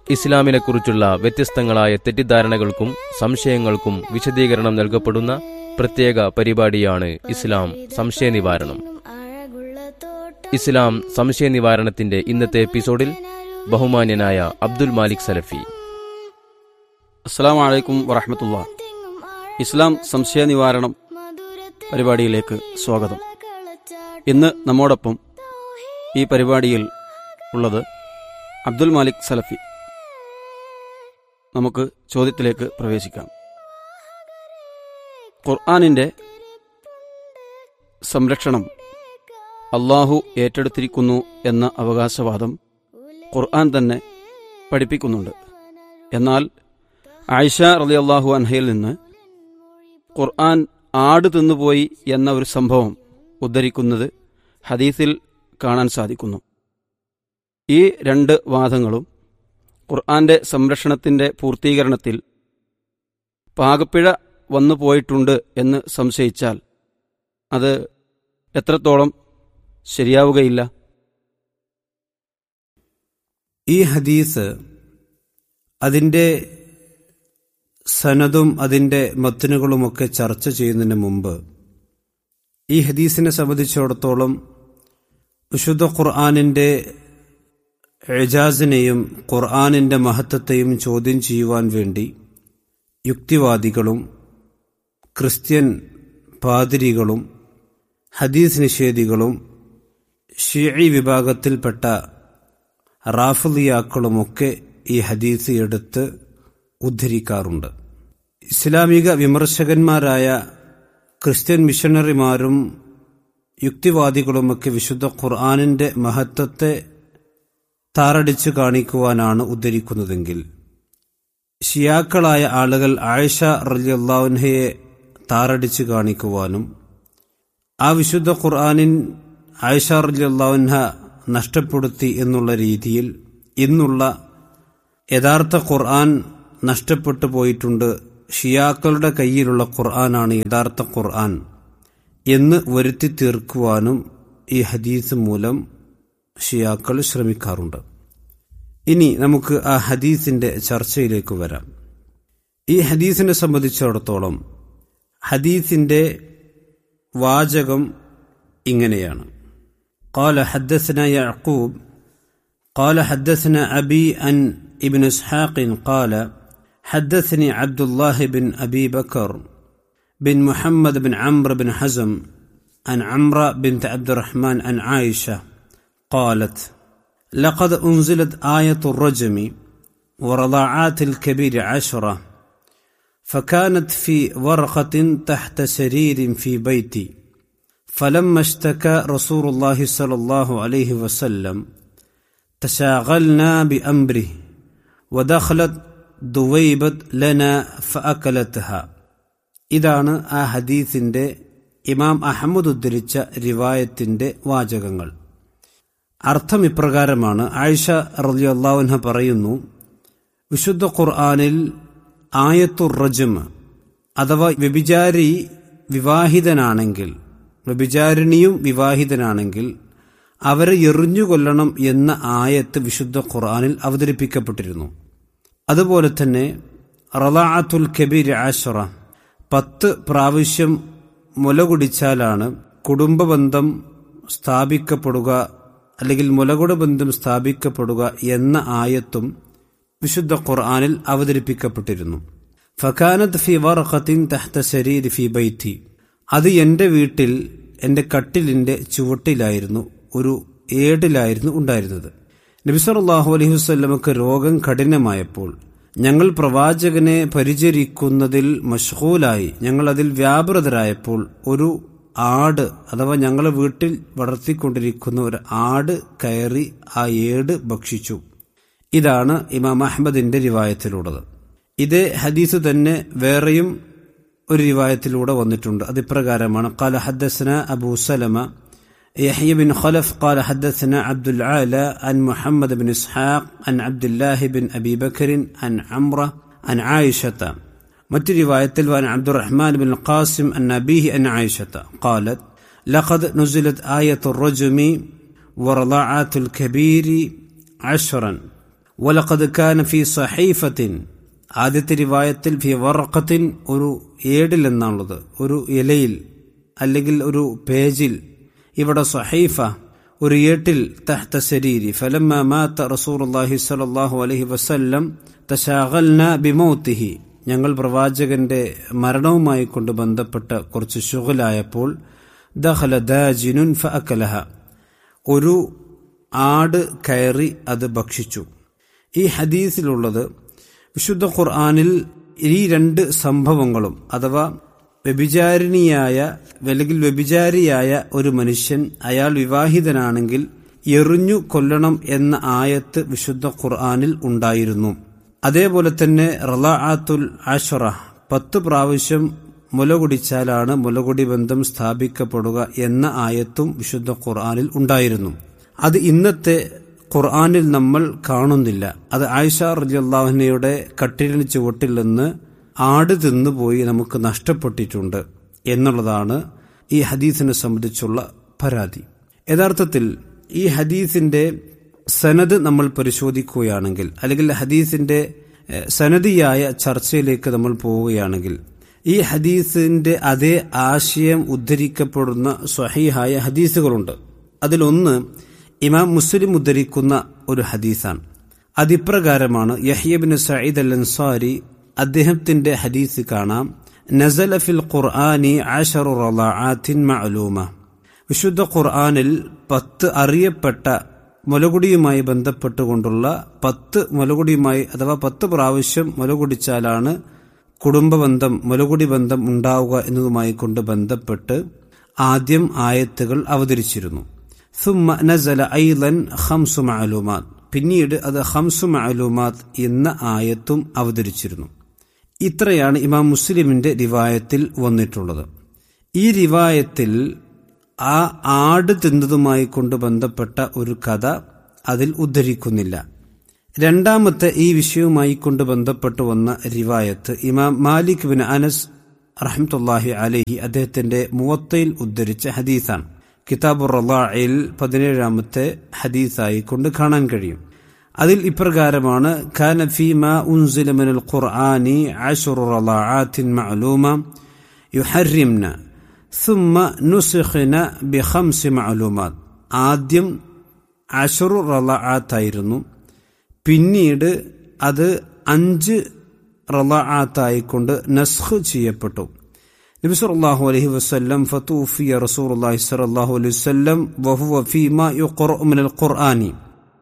ഇസ്ലാമിനെക്കുറിച്ചുള്ള വ്യത്യസ്തങ്ങളായ തെറ്റിദ്ധാരണകൾക്കും സംശയങ്ങൾക്കും വിശദീകരണം നൽകപ്പെടുന്ന പ്രത്യേക പരിപാടിയാണ് ഇസ്ലാം സംശയ നിവാരണം ഇസ്ലാം സംശയ നിവാരണത്തിന്റെ ഇന്നത്തെ എപ്പിസോഡിൽ ബഹുമാന്യനായ അബ്ദുൽ മാലിക് സലഫി അസ്സാം വലൈക്കും വറഹമത്തുള്ള ഇസ്ലാം സംശയ നിവാരണം പരിപാടിയിലേക്ക് സ്വാഗതം ഇന്ന് നമ്മോടൊപ്പം ഈ പരിപാടിയിൽ ഉള്ളത് അബ്ദുൽ മാലിക് സലഫി നമുക്ക് ചോദ്യത്തിലേക്ക് പ്രവേശിക്കാം ഖുർആാനിൻ്റെ സംരക്ഷണം അള്ളാഹു ഏറ്റെടുത്തിരിക്കുന്നു എന്ന അവകാശവാദം ഖുർആൻ തന്നെ പഠിപ്പിക്കുന്നുണ്ട് എന്നാൽ ആയിഷ റളിയല്ലാഹു അൻഹയിൽ നിന്ന് ഖുർആൻ ആട് തിന്നുപോയി എന്ന ഒരു സംഭവം ഉദ്ധരിക്കുന്നത് ഹദീസിൽ കാണാൻ സാധിക്കുന്നു ഈ രണ്ട് വാദങ്ങളും ഖുർആന്റെ സംരക്ഷണത്തിന്റെ പൂർത്തീകരണത്തിൽ പാകപ്പിഴ വന്നു പോയിട്ടുണ്ട് എന്ന് സംശയിച്ചാൽ അത് എത്രത്തോളം ശരിയാവുകയില്ല ഈ ഹദീസ് അതിൻ്റെ സനതും അതിൻ്റെ മത്തനുകളുമൊക്കെ ചർച്ച ചെയ്യുന്നതിന് മുമ്പ് ഈ ഹദീസിനെ സംബന്ധിച്ചിടത്തോളം വിശുദ്ധ ഖുർആാനിൻ്റെ എജാസിനെയും ഖുർആാനിൻ്റെ മഹത്വത്തെയും ചോദ്യം ചെയ്യുവാൻ വേണ്ടി യുക്തിവാദികളും ക്രിസ്ത്യൻ പാതിരികളും ഹദീസ് നിഷേധികളും ഷിഈ വിഭാഗത്തിൽപ്പെട്ട റാഫലിയാക്കളുമൊക്കെ ഈ ഹദീസ് എടുത്ത് ഉദ്ധരിക്കാറുണ്ട് ഇസ്ലാമിക വിമർശകന്മാരായ ക്രിസ്ത്യൻ മിഷണറിമാരും യുക്തിവാദികളുമൊക്കെ വിശുദ്ധ ഖുർആാനിന്റെ മഹത്വത്തെ താറടിച്ചു കാണിക്കുവാനാണ് ഉദ്ധരിക്കുന്നതെങ്കിൽ ഷിയാക്കളായ ആളുകൾ ആയിഷ റലിയല്ലാവുൻഹയെ താറടിച്ചു കാണിക്കുവാനും ആ വിശുദ്ധ ഖുർആാനിൻ ആയിഷ റലിയല്ലാവുൻഹ നഷ്ടപ്പെടുത്തി എന്നുള്ള രീതിയിൽ ഇന്നുള്ള യഥാർത്ഥ ഖുർആൻ നഷ്ടപ്പെട്ടു പോയിട്ടുണ്ട് ഷിയാക്കളുടെ കയ്യിലുള്ള ഖുർആനാണ് യഥാർത്ഥ ഖുർആൻ എന്ന് വരുത്തി തീർക്കുവാനും ഈ ഹദീസ് മൂലം ഷിയാക്കൾ ശ്രമിക്കാറുണ്ട് ഇനി നമുക്ക് ആ ഹദീസിന്റെ ചർച്ചയിലേക്ക് വരാം ഈ ഹദീസിനെ സംബന്ധിച്ചിടത്തോളം ഹദീസിന്റെ വാചകം ഇങ്ങനെയാണ് قال حدثنا يعقوب قال حدثنا أبي عن ابن إسحاق قال حدثني عبد الله بن أبي بكر بن محمد بن عمرو بن حزم عن عمرو بنت عبد الرحمن عن عائشة قالت لقد أنزلت آية الرجم ورضاعات الكبير عشرة فكانت في ورقة تحت سرير في بيتي فلما اشتكى رسول الله صلى الله عليه وسلم تشاغلنا بأمره ودخلت ദുവൈബത് ലന ഫഅക്കലത്ഹ ഇതാണ് ആ ഹദീസിന്റെ ഇമാം അഹമ്മദ് ഉദ്ധരിച്ച റിവായത്തിന്റെ വാചകങ്ങൾ അർത്ഥം ഇപ്രകാരമാണ് ആയിഷ റളിയല്ലാഹുൻഹ പറയുന്നു വിശുദ്ധ ഖുർആനിൽ ആയത്തുർ റജം അഥവാ വ്യഭിചാരി വിവാഹിതനാണെങ്കിൽ വ്യഭിചാരിണിയും വിവാഹിതനാണെങ്കിൽ അവരെ എറിഞ്ഞുകൊല്ലണം എന്ന ആയത്ത് വിശുദ്ധ ഖുർആനിൽ അവതരിപ്പിക്കപ്പെട്ടിരുന്നു അതുപോലെ തന്നെ റലാഅത്തുൽ കബീർ ആഷറ പത്ത് പ്രാവശ്യം മുല കുടിച്ചാലാണ് കുടുംബബന്ധം സ്ഥാപിക്കപ്പെടുക അല്ലെങ്കിൽ മുലകുട ബന്ധം സ്ഥാപിക്കപ്പെടുക എന്ന ആയത്തും വിശുദ്ധ ഖുർആനിൽ അവതരിപ്പിക്കപ്പെട്ടിരുന്നു ഫഖാനത്ത് ഫി വർഖത്തിൻ തഹ്ത ശരീർ ഫി ബൈത്തി അത് എൻ്റെ വീട്ടിൽ എൻ്റെ കട്ടിലിൻ്റെ ചുവട്ടിലായിരുന്നു ഒരു ഏടിലായിരുന്നു ഉണ്ടായിരുന്നത് നബിസല്ലാഹു അലൈഹി വസ്ല്ലമക്ക് രോഗം കഠിനമായപ്പോൾ ഞങ്ങൾ പ്രവാചകനെ പരിചരിക്കുന്നതിൽ മഷ്ഹൂലായി ഞങ്ങൾ അതിൽ വ്യാപൃതരായപ്പോൾ ഒരു ആട് അഥവാ ഞങ്ങളെ വീട്ടിൽ വളർത്തിക്കൊണ്ടിരിക്കുന്ന ഒരു ആട് കയറി ആ ഏട് ഭക്ഷിച്ചു ഇതാണ് ഇമാം അഹമ്മദിന്റെ റിവായത്തിലുള്ളത് ഇതേ ഹദീസ് തന്നെ വേറെയും ഒരു റിവായത്തിലൂടെ വന്നിട്ടുണ്ട് അതിപ്രകാരമാണ് قال حدثنا أبو سلمة يحيى بن خلف قال حدثنا عبد العالى عن محمد بن إسحاق عن عبد الله بن أبي بكر عن عمرة عن عائشة മറ്റു റിവായത്തിൽ വാൻ അബ്ദുറഹ്മാൻ ബിൻ ഖാസിം അൻ നബീഹി അൻ ആയിഷത്ത قالت لقد نزلت آية الرجم ورضاعات الكبير عشرا വലഖദ് ഖാൻ ഫി സഹൈഫത്തിൻ ആദ്യത്തെ റിവായത്തിൽ ഫി വറക്കത്തിൻ ഒരു ഏടിൽ എന്നാണുള്ളത് ഒരു ഇലയിൽ അല്ലെങ്കിൽ ഒരു പേജിൽ ഇവിടെ സഹൈഫ ഒരു ഏട്ടിൽ തഹ്ത ശരീരി ഫലമ്മ മാത്ത റസൂലുള്ളാഹി സ്വല്ലല്ലാഹു അലൈഹി വസല്ലം തശാഗൽന ബിമൗത്തിഹി ഞങ്ങൾ പ്രവാചകന്റെ മരണവുമായി കൊണ്ട് ബന്ധപ്പെട്ട കുറച്ച് ശുഗലായപ്പോൾ ദഹല ദാജിനുൻ ഫഅക്കലഹ ഒരു ആട് കയറി അത് ഭക്ഷിച്ചു ഈ ഹദീസിലുള്ളത് വിശുദ്ധ ഖുർആാനിൽ ഈ രണ്ട് സംഭവങ്ങളും അഥവാ വ്യഭിചാരിണിയായ അല്ലെങ്കിൽ വ്യഭിചാരിയായ ഒരു മനുഷ്യൻ അയാൾ വിവാഹിതനാണെങ്കിൽ എറിഞ്ഞു കൊല്ലണം എന്ന ആയത്ത് വിശുദ്ധ ഖുർആാനിൽ ഉണ്ടായിരുന്നു അതേപോലെ തന്നെ റലാഅത്തുൽ ആഷറ പത്ത് പ്രാവശ്യം മുല കുടിച്ചാലാണ് മുലകുടി ബന്ധം സ്ഥാപിക്കപ്പെടുക എന്ന ആയത്തും വിശുദ്ധ ഖുർആാനിൽ ഉണ്ടായിരുന്നു അത് ഇന്നത്തെ ഖുർആാനിൽ നമ്മൾ കാണുന്നില്ല അത് ആയിഷ റലിയല്ലാഹുനയുടെ കട്ടിലിന് ചുവട്ടിൽ നിന്ന് ആട് തിന്നുപോയി നമുക്ക് നഷ്ടപ്പെട്ടിട്ടുണ്ട് എന്നുള്ളതാണ് ഈ ഹദീസിനെ സംബന്ധിച്ചുള്ള പരാതി യഥാർത്ഥത്തിൽ ഈ ഹദീസിന്റെ സനത് നമ്മൾ പരിശോധിക്കുകയാണെങ്കിൽ അല്ലെങ്കിൽ ഹദീസിന്റെ എഹ്, സനദിയായ ചർച്ചയിലേക്ക് നമ്മൾ പോവുകയാണെങ്കിൽ ഈ ഹദീസിന്റെ അതേ ആശയം ഉദ്ധരിക്കപ്പെടുന്ന സ്വഹീഹായ ഹദീസുകളുണ്ട് അതിലൊന്ന് ഇമാം മുസ്ലിം ഉദ്ധരിക്കുന്ന ഒരു ഹദീസാണ് അതിപ്രകാരമാണ് യഹ്യബിൻ സയ്യിദ് അൽ അൻസാരി അദ്ദേഹത്തിന്റെ ഹദീസ് കാണാം നസല ഫിൽ ഖുർആനി ആഷറു റളാഅത്തിൻ മഅലൂമ വിശുദ്ധ ഖുർആനിൽ പത്ത് അറിയപ്പെട്ട മുലകുടിയുമായി ബന്ധപ്പെട്ടുകൊണ്ടുള്ള പത്ത് മുലകുടിയുമായി അഥവാ പത്ത് പ്രാവശ്യം മുലകുടിച്ചാലാണ് കുടുംബബന്ധം മുലകുടി ബന്ധം ഉണ്ടാവുക എന്നതുമായി കൊണ്ട് ബന്ധപ്പെട്ട് ആദ്യം ആയത്തുകൾ അവതരിച്ചിരുന്നു സുമ്മ നസല ഐലൻ ഹംസു മഅലൂമാത്ത് പിന്നീട് അത് ഹംസു മഅലൂമാത്ത് എന്ന ആയത്തും അവതരിച്ചിരുന്നു ഇത്രയാണ് ഇമാം മുസ്ലിമിന്റെ റിവായത്തിൽ വന്നിട്ടുള്ളത് ഈ റിവായത്തിൽ ആ ആട് തിന്നതുമായി കൊണ്ട് ബന്ധപ്പെട്ട ഒരു കഥ അതിൽ ഉദ്ധരിക്കുന്നില്ല രണ്ടാമത്തെ ഈ വിഷയവുമായി കൊണ്ട് ബന്ധപ്പെട്ട് വന്ന റിവായത്ത് ഇമാം മാലിക് ബിൻ അനസ് റഹ്മത്തുല്ലാഹി അലഹി അദ്ദേഹത്തിന്റെ മുവത്തയിൽ ഉദ്ധരിച്ച ഹദീസാണ് കിതാബു റലായിൽ പതിനേഴാമത്തെ ഹദീസായി കൊണ്ട് കാണാൻ കഴിയും അതിൽ ഇപ്രകാരമാണ് കാന ഫീമ ഉൻസില മിനൽ ഖുർആനി അശ്റു റളാഅത്തിൻ മഅലൂമ യുഹർരിംന ثم نسخന ബിഖംസ് മഅലൂമാത്ത് ആദ്യം അഷറു റളാഅത്തായിരുന്നു പിന്നീട് അത് അഞ്ച് റളാഅത്തായിക്കൊണ്ട് നസ്ഖ് ചെയ്യപ്പെട്ടു നബി സല്ലല്ലാഹു അലൈഹി വസല്ലം ഫതൂഫിയ റസൂലുള്ളാഹി സ്വല്ലല്ലാഹു അലൈഹി വസല്ലം വഹുവ ഫീമാ യുഖറഉ മിനൽ ഖുർആനി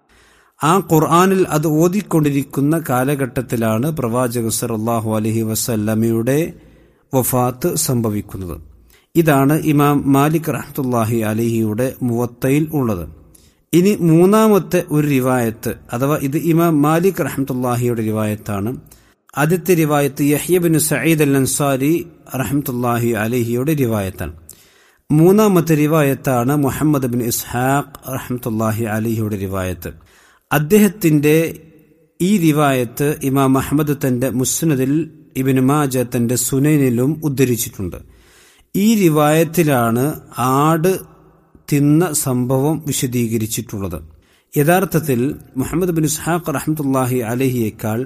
ആ ഖുർആനിൽ അത് ഓതിക്കൊണ്ടിരിക്കുന്ന കാലഘട്ടത്തിലാണ് പ്രവാചക സല്ലല്ലാഹു അലൈഹി വസല്ലമയുടെ വഫാത്ത് സംഭവിക്കുന്നത് ഇതാണ് ഇമാം മാലിക് റഹ്മത്തുല്ലാഹി അലഹിയുടെ മുവത്തയിൽ ഉള്ളത് ഇനി മൂന്നാമത്തെ ഒരു റിവായത്ത് അഥവാ ഇത് ഇമാം മാലിക് റഹ്മത്തുല്ലാഹിയുടെ റിവായത്താണ് ആദ്യത്തെ റിവായത്ത് യഹ്യബിൻ സയ്യിദ് അൽ അൻസാരി റഹ്മത്തുല്ലാഹി അലഹിയുടെ റിവായത്താണ് മൂന്നാമത്തെ റിവായത്താണ് മുഹമ്മദ് ബിൻ ഇസ്ഹാഖ് റഹ്മത്തുല്ലാഹി അലിഹിയുടെ റിവായത്ത് അദ്ദേഹത്തിന്റെ ഈ റിവായത്ത് ഇമാം അഹമ്മദ് തന്റെ മുസ്നദിൽ ഇബിൻ മാജ തന്റെ സുനൈനിലും ഉദ്ധരിച്ചിട്ടുണ്ട് ഈ റിവായത്തിലാണ് ആട് തിന്ന സംഭവം വിശദീകരിച്ചിട്ടുള്ളത് യഥാർത്ഥത്തിൽ മുഹമ്മദ് ബിൻ ഇസ്ഹാഖ് റഹ്മത്തുല്ലാഹി അലഹിയേക്കാൾ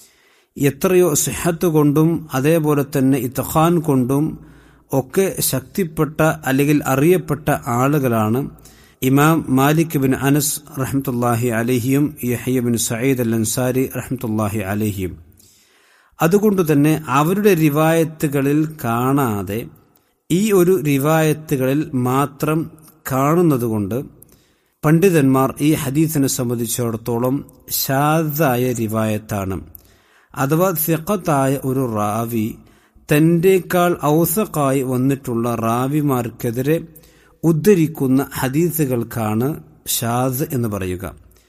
എത്രയോ സിഹത്ത് കൊണ്ടും അതേപോലെ തന്നെ ഇത്തഖാൻ കൊണ്ടും ഒക്കെ ശക്തിപ്പെട്ട അല്ലെങ്കിൽ അറിയപ്പെട്ട ആളുകളാണ് ഇമാം മാലിക് ബിൻ അനസ് റഹ്മത്തുല്ലാഹി അലഹിയും Yahya bin Said al Ansari റഹ്മത്തുല്ലാഹി അലഹിയും അതുകൊണ്ട് തന്നെ അവരുടെ റിവായത്തുകളിൽ കാണാതെ ഈ ഒരു റിവായത്തുകളിൽ മാത്രം കാണുന്നതുകൊണ്ട് പണ്ഡിതന്മാർ ഈ ഹദീസിനെ സംബന്ധിച്ചിടത്തോളം ഷാദായ റിവായത്താണ് അഥവാ സിഖത്തായ ഒരു റാവി തന്റെക്കാൾ ഔസഖായി വന്നിട്ടുള്ള റാവിമാർക്കെതിരെ ഉദ്ധരിക്കുന്ന ഹദീസുകൾക്കാണ് ഷാദ് എന്ന് പറയുക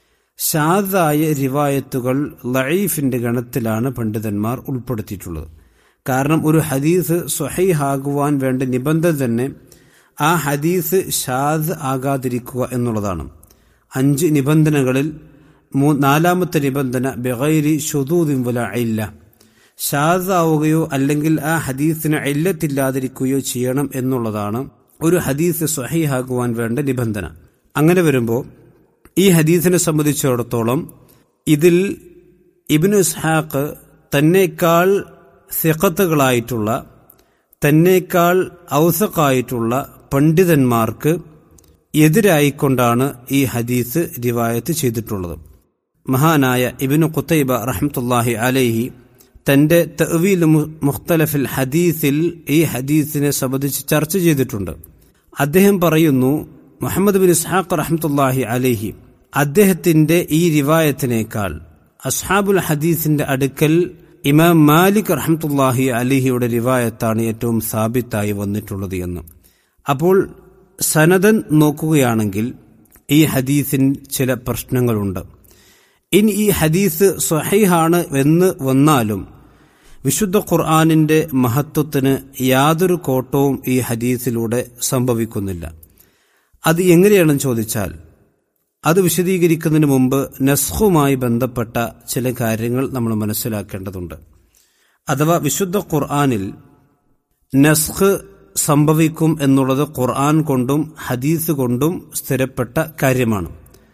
ഷാദായ റിവായത്തുകൾ ലഈഫിന്റെ ഗണത്തിലാണ് പണ്ഡിതന്മാർ ഉൾപ്പെടുത്തിയിട്ടുള്ളത് കാരണം ഒരു ഹദീസ് സ്വഹൈഹാകുവാൻ വേണ്ട നിബന്ധന തന്നെ ആ ഹദീസ് ഷാദ് ആകാതിരിക്കുക എന്നുള്ളതാണ് അഞ്ച് നിബന്ധനകളിൽ നാലാമത്തെ നിബന്ധന ബെഗൈരി ഷുദൂദിൻ വല ഇല്ല ഷാദാവുകയോ അല്ലെങ്കിൽ ആ ഹദീസിന് ഇല്ലത്തില്ലാതിരിക്കുകയോ ചെയ്യണം എന്നുള്ളതാണ് ഒരു ഹദീസ് സ്വഹീഹാകുവാൻ വേണ്ട നിബന്ധന അങ്ങനെ വരുമ്പോൾ ഈ ഹദീസിനെ സംബന്ധിച്ചിടത്തോളം ഇതിൽ ഇബിനു ഇസ്ഹാഖ് തന്നേക്കാൾ സിഖത്തുകളായിട്ടുള്ള തന്നേക്കാൾ ഔസഖായിട്ടുള്ള പണ്ഡിതന്മാർക്ക് എതിരായിക്കൊണ്ടാണ് ഈ ഹദീസ് റിവായത്ത് ചെയ്തിട്ടുള്ളത് മഹാനായ ഇബിനു ഖുത്തൈബ റഹ്മത്തുല്ലാഹി അലൈഹി തന്റെ തവീൽ മുഖ്തലഫിൽ ഹദീസിൽ ഈ ഹദീസിനെ സംബന്ധിച്ച് ചർച്ച ചെയ്തിട്ടുണ്ട് അദ്ദേഹം പറയുന്നു മുഹമ്മദ് ബിൻ ഇസ്ഹാഖ് റഹ്മത്തുല്ലാഹി അലൈഹി അദ്ദേഹത്തിന്റെ ഈ റിവായത്തിനേക്കാൾ അസ്ഹാബുൽ ഹദീസിന്റെ അടുക്കൽ ഇമാം മാലിക് റഹ്മത്തുല്ലാഹി അലിഹിയുടെ റിവായത്താണ് ഏറ്റവും സാബിത്തായി വന്നിട്ടുള്ളത് എന്ന് അപ്പോൾ സനദൻ നോക്കുകയാണെങ്കിൽ ഈ ഹദീസിന് ചില പ്രശ്നങ്ങളുണ്ട് ഇനി ഈ ഹദീസ് സ്വഹൈഹാണ് എന്ന് വന്നാലും വിശുദ്ധ ഖുർആാനിന്റെ മഹത്വത്തിന് യാതൊരു കോട്ടവും ഈ ഹദീസിലൂടെ സംഭവിക്കുന്നില്ല അത് എങ്ങനെയാണെന്ന് ചോദിച്ചാൽ അത് വിശദീകരിക്കുന്നതിന് മുമ്പ് നസ്ഖുമായി ബന്ധപ്പെട്ട ചില കാര്യങ്ങൾ നമ്മൾ മനസ്സിലാക്കേണ്ടതുണ്ട് അഥവാ വിശുദ്ധ ഖുർആാനിൽ നസ്ഖ് സംഭവിക്കും എന്നുള്ളത് ഖുർആൻ കൊണ്ടും ഹദീസ് കൊണ്ടും സ്ഥിരപ്പെട്ട കാര്യമാണ്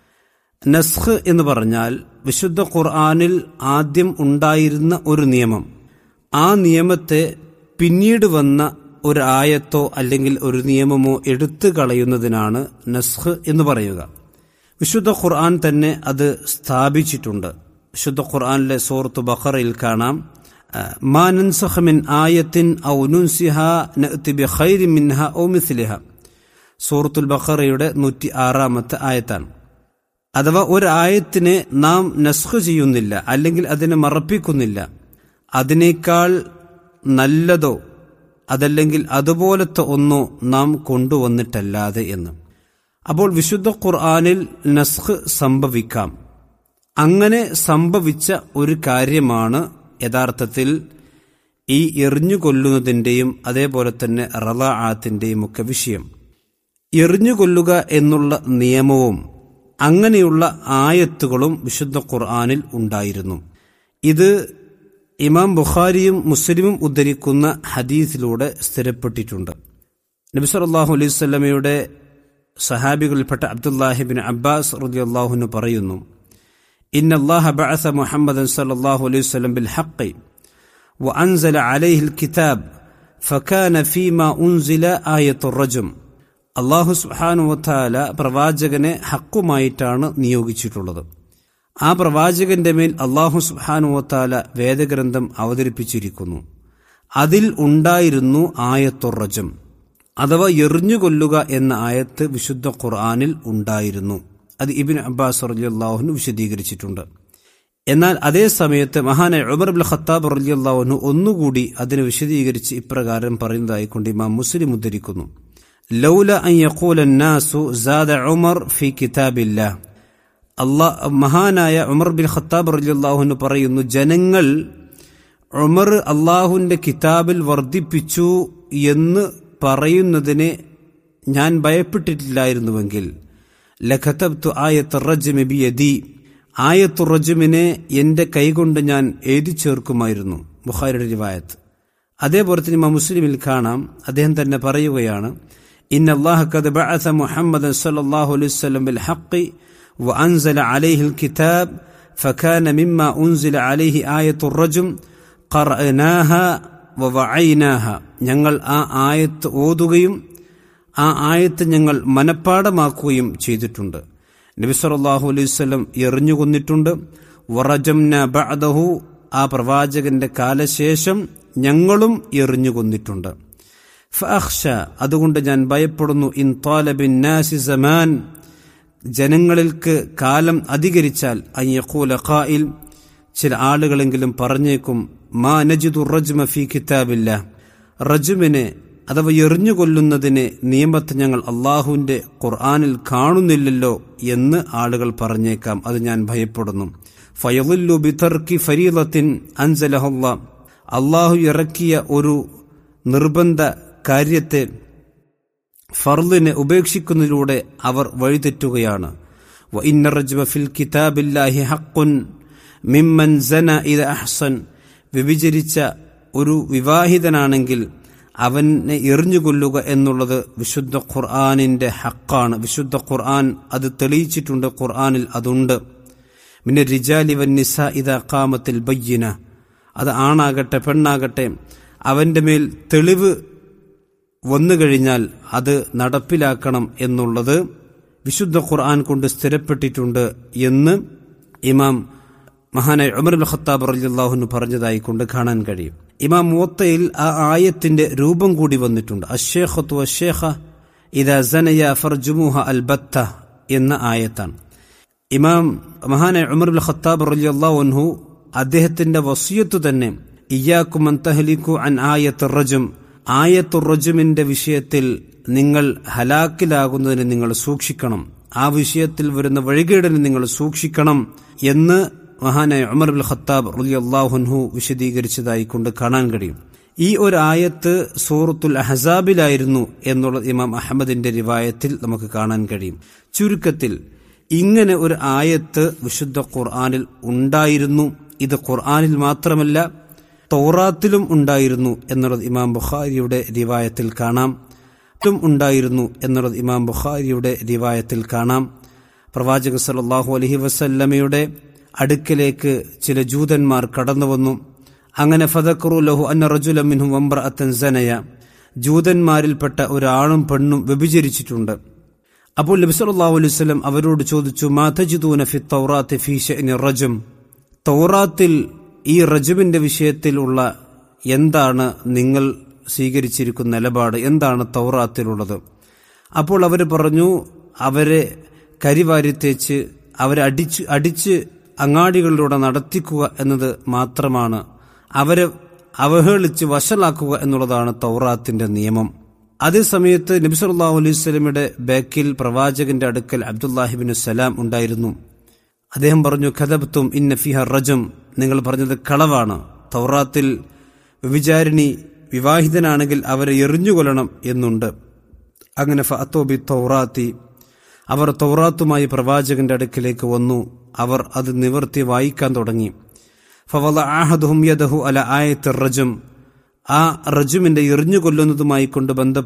നസ്ഖ് എന്ന് പറഞ്ഞാൽ വിശുദ്ധ ഖുർആാനിൽ ആദ്യം ഉണ്ടായിരുന്ന ഒരു നിയമം ആ നിയമത്തെ പിന്നീട് വന്ന ഒരു ആയത്തോ അല്ലെങ്കിൽ ഒരു നിയമമോ എടുത്തു കളയുന്നതിനാണ് നസ്ഖ് എന്ന് പറയുക വിശുദ്ധ ഖുർആൻ തന്നെ അത് സ്ഥാപിച്ചിട്ടുണ്ട് വിശുദ്ധ ഖുർആനിലെ സൂറത്ത് ബഖറയിൽ കാണാം മാ നൻസഖ് മിൻ ആയത്തിൻ ഔ നുൻസിഹ നഅതി ബിഖൈരി മിൻഹ ഔ മിസ്ലിഹ സൂറത്തുൽ ബഖറയുടെ നൂറ്റി ആറാമത്തെ ആയത്താണ് അഥവാ ഒരു ആയത്തിനെ നാം നസ്ഖ് ചെയ്യുന്നില്ല അല്ലെങ്കിൽ അതിനെ മറപ്പിക്കുന്നില്ല അതിനേക്കാൾ നല്ലതോ അതല്ലെങ്കിൽ അതുപോലത്തെ ഒന്നോ നാം കൊണ്ടുവന്നിട്ടല്ലാതെ എന്ന് അപ്പോൾ വിശുദ്ധ ഖുർആാനിൽ നസ്ഖ് സംഭവിക്കാം അങ്ങനെ സംഭവിച്ച ഒരു കാര്യമാണ് യഥാർത്ഥത്തിൽ ഈ എറിഞ്ഞു കൊല്ലുന്നതിൻ്റെയും അതേപോലെ തന്നെ റലാആത്തിൻ്റെയും ഒക്കെ വിഷയം എറിഞ്ഞു കൊല്ലുക എന്നുള്ള നിയമവും അങ്ങനെയുള്ള ആയത്തുകളും വിശുദ്ധ ഖുർആാനിൽ ഉണ്ടായിരുന്നു ഇത് ഇമാം ബുഖാരിയും മുസ്ലിമും ഉദ്ധരിക്കുന്ന ഹദീസിലൂടെ സ്ഥിരപ്പെട്ടിട്ടുണ്ട് നബി സല്ലല്ലാഹു അലൈഹി വസല്ലമയുടെ സഹാബികളിൽപ്പെട്ട അബ്ദുല്ലാഹിബിൻ അബ്ബാസ് റളിയല്ലാഹുവിന് പറയുന്നു ഇന്ന അല്ലാഹ ബഅസ മുഹമ്മദൻ സല്ലല്ലാഹു അലൈഹി വസല്ലം ബിൽ ഹഖ് وأنزل عليه الكتاب فكان فيما أنزل آية الرجم അള്ളാഹു സുഹാനു വത്താല പ്രവാചകനെ ഹക്കുമായിട്ടാണ് നിയോഗിച്ചിട്ടുള്ളത് ആ പ്രവാചകന്റെ മേൽ അള്ളാഹു സുഹാനു വത്താല വേദഗ്രന്ഥം അവതരിപ്പിച്ചിരിക്കുന്നു അതിൽ ഉണ്ടായിരുന്നു ആയത്തുറജം അഥവാ എറിഞ്ഞുകൊല്ലുക എന്ന ആയത്ത് വിശുദ്ധ ഖുർആാനിൽ ഉണ്ടായിരുന്നു അത് ഇബിൻ അബ്ബാസ് റലിയല്ലാഹുന് വിശദീകരിച്ചിട്ടുണ്ട് എന്നാൽ അതേ സമയത്ത് മഹാനായ ഉമർ ബുൽ ഖത്താബ് റലിയല്ലാഹുനു ഒന്നുകൂടി അതിനെ വിശദീകരിച്ച് ഇപ്രകാരം പറയുന്നതായിക്കൊണ്ട് ഇമാം മുസ്ലിം ഉദ്ധരിക്കുന്നു ലൗല അൻ യഖൂല നാസു സാദ ഉമർ ഫി കിതാബില്ല അള്ളാഹ് മഹാനായ ഉമർ ബിൻ ഖത്താബ് റലിയല്ലാഹുന് പറയുന്നു ജനങ്ങൾ ഉമർ അള്ളാഹുവിന്റെ കിതാബിൽ വർദ്ധിപ്പിച്ചു എന്ന് പറയുന്നതിനെ ഞാൻ ഭയപ്പെട്ടിട്ടില്ലായിരുന്നുവെങ്കിൽ ലഖത്തബ്തു ആയത്ത് റജ്മി ബിയദി ആയത്തു റജുമിനെ എന്റെ കൈകൊണ്ട് ഞാൻ എഴുതി ചേർക്കുമായിരുന്നു ബുഖാരിയുടെ റിവായത്ത് അതേപോലെ തന്നെ ഇമാം മുസ്ലിമിൽ കാണാം അദ്ദേഹം തന്നെ പറയുകയാണ് ഇൻ അള്ളാഹ് ഖദ് ബഅസ മുഹമ്മദൻ സല്ലല്ലാഹു അലൈഹി വസല്ലം ബിൽ ഹഖ് وأنزل عليه الكتاب فكان مما أنزل عليه آية الرجم قرأناها ووعيناها ഞങ്ങൾ ആ ആയത്ത് ഓതുകയും ആ ആയത്ത് ഞങ്ങൾ മനഃപ്പാടമാക്കുകയും ചെയ്തിട്ടുണ്ട് നബി സല്ലല്ലാഹു അലൈഹി വസല്ലം എറിഞ്ഞു കൊന്നിട്ടുണ്ട് വറജംന ബഅദഹു ആ പ്രവാചകന്റെ കാലശേഷം ഞങ്ങളും എറിഞ്ഞു കൊന്നിട്ടുണ്ട് ഫഅഖ്ഷ അതുകൊണ്ട് ഞാൻ ഭയപ്പെടുന്നു ഇൻ താലബിൻ നാസി സമാൻ ജനങ്ങൾക്ക് കാലം അധികരിച്ചാൽ അയ്യഖൂല ഖായിൽ ചില ആളുകളെങ്കിലും പറഞ്ഞേക്കും മാ നജിദു റജ്മ ഫി കിതാബില്ല റജുമിനെ അഥവാ എറിഞ്ഞുകൊല്ലുന്നതിനെ നിയമത്തെ ഞങ്ങൾ അള്ളാഹുവിന്റെ ഖുർആാനിൽ കാണുന്നില്ലല്ലോ എന്ന് ആളുകൾ പറഞ്ഞേക്കാം അത് ഞാൻ ഭയപ്പെടുന്നു ഫയലുല്ലു ബിതർക്കി ഫരീലത്തിൻ അൻസലഹല്ല അള്ളാഹു ഇറക്കിയ ഒരു നിർബന്ധ കാര്യത്തെ ഫർലിനെ ഉപേക്ഷിക്കുന്നതിലൂടെ അവർ വഴിതെറ്റുകയാണ് ഫിൽ കിതാബില്ലാഹി ഹക്കുൻ മിമ്മൻ സന ഇത് അഹ്സൻ വ്യഭിചരിച്ച ഒരു വിവാഹിതനാണെങ്കിൽ അവനെ എറിഞ്ഞുകൊല്ലുക എന്നുള്ളത് വിശുദ്ധ ഖുർആാനിന്റെ ഹക്കാണ് വിശുദ്ധ ഖുർആൻ അത് തെളിയിച്ചിട്ടുണ്ട് ഖുർആാനിൽ അതുണ്ട് മിന്നെ റിജാലി വന്നിസ ഇത കാമത്തിൽ ബയ്യന അത് ആണാകട്ടെ പെണ്ണാകട്ടെ അവന്റെ മേൽ തെളിവ് വന്നു കഴിഞ്ഞാൽ അത് നടപ്പിലാക്കണം എന്നുള്ളത് വിശുദ്ധ ഖുർആൻ കൊണ്ട് സ്ഥിരപ്പെട്ടിട്ടുണ്ട് എന്ന് ഇമാം മഹാനായ ഉമർ അൽ ഖത്താബ് റളിയല്ലാഹുവിന് പറഞ്ഞതായി കൊണ്ട് കാണാൻ കഴിയും ഇമാം മുവത്തയിൽ ആ ആയത്തിന്റെ രൂപം കൂടി വന്നിട്ടുണ്ട് അഷേഖത്തു അഷേഖ ഇദാ സനയ ഫർജുമുഹ അൽ ബത്ത എന്ന ആയത്താണ് ഇമാം മഹാനായ ഉമർ അൽ ഖത്താബ് റളിയല്ലാഹു അൻഹു അദ്ദേഹത്തിന്റെ വസിയത്ത് തന്നെ ഇയ്യാക്കും അന്തഹലിക്കു അൻ ആയത്ത് റജും ആയത്തു റജുമിന്റെ വിഷയത്തിൽ നിങ്ങൾ ഹലാക്കിലാകുന്നതിന് നിങ്ങൾ സൂക്ഷിക്കണം ആ വിഷയത്തിൽ വരുന്ന വഴികേടിന് നിങ്ങൾ സൂക്ഷിക്കണം എന്ന് മഹാനായ ഉമർ ബുൽ ഖത്താബ് റലി അള്ളാഹുൻഹു വിശദീകരിച്ചതായി കൊണ്ട് കാണാൻ കഴിയും ഈ ഒരു ആയത്ത് സൂറത്തുൽ അഹസാബിലായിരുന്നു എന്നുള്ള ഇമാം അഹമ്മദിന്റെ റിവായത്തിൽ നമുക്ക് കാണാൻ കഴിയും ചുരുക്കത്തിൽ ഇങ്ങനെ ഒരു ആയത്ത് വിശുദ്ധ ഖുർആാനിൽ ഉണ്ടായിരുന്നു ഇത് ഖുർആാനിൽ മാത്രമല്ല തൗറാത്തിലും ഉണ്ടായിരുന്നു എന്നുള്ളത് ഇമാം ബുഖാരിയുടെ റിവായത്തിൽ കാണാം ും ഉണ്ടായിരുന്നു എന്നുള്ളത് ഇമാം ബുഖാരിയുടെ റിവായത്തിൽ കാണാം പ്രവാചക സല്ലാഹു അലഹി വസല്ലമയുടെ അടുക്കലേക്ക് ചില ജൂതന്മാർ കടന്നു വന്നു അങ്ങനെ ഫതഖറു ലഹു അന്ന റജുലമിൻഹു വംബ്ര അത്തൻസനയ ജൂതന്മാരിൽപ്പെട്ട ഒരാണും പെണ്ണും വ്യഭിചരിച്ചിട്ടുണ്ട് അപ്പോൾ നബി സല്ലല്ലാഹു അലൈഹി വസല്ലം അവരോട് ചോദിച്ചു മാതജിദൂന ഫി തൗറാത്തി ഫീ ഷഅനി റജം തൗറാത്തിൽ ഈ റജുവിന്റെ വിഷയത്തിലുള്ള എന്താണ് നിങ്ങൾ സ്വീകരിച്ചിരിക്കുന്ന നിലപാട് എന്താണ് തൗറാത്തിലുള്ളത് അപ്പോൾ അവർ പറഞ്ഞു അവരെ കരിവാരി തേച്ച് അവരെ അടിച്ച് അടിച്ച് അങ്ങാടികളിലൂടെ നടത്തിക്കുക എന്നത് മാത്രമാണ് അവരെ അവഹേളിച്ച് വഷളാക്കുക എന്നുള്ളതാണ് തൗറാത്തിന്റെ നിയമം അതേസമയത്ത് നബിസല്ലാഹു അലൈഹി സ്വലമിയുടെ ബാക്കിൽ പ്രവാചകന്റെ അടുക്കൽ അബ്ദുല്ലാഹിബിൻ സലാം ഉണ്ടായിരുന്നു അദ്ദേഹം പറഞ്ഞു ഖദബ്തും ഇന്ന ഫിഹ റജം നിങ്ങൾ പറഞ്ഞത് കളവാണ് തൗറാത്തിൽ വ്യഭിചാരിണി വിവാഹിതനാണെങ്കിൽ അവരെ എറിഞ്ഞുകൊല്ലണം എന്നുണ്ട് അങ്ങനെ ഫഅത്തോബി തൗറാത്തി അവർ തൗറാത്തുമായി പ്രവാചകന്റെ അടുക്കിലേക്ക് വന്നു അവർ അത് നിവർത്തി വായിക്കാൻ തുടങ്ങി ഫവല ആഹദുഹും യദഹു അല ആയത്ത് റജം ആ റജുമിന്റെ എറിഞ്ഞുകൊല്ലുന്നതുമായി കൊണ്ട് ബന്ധപ്പെട്ട്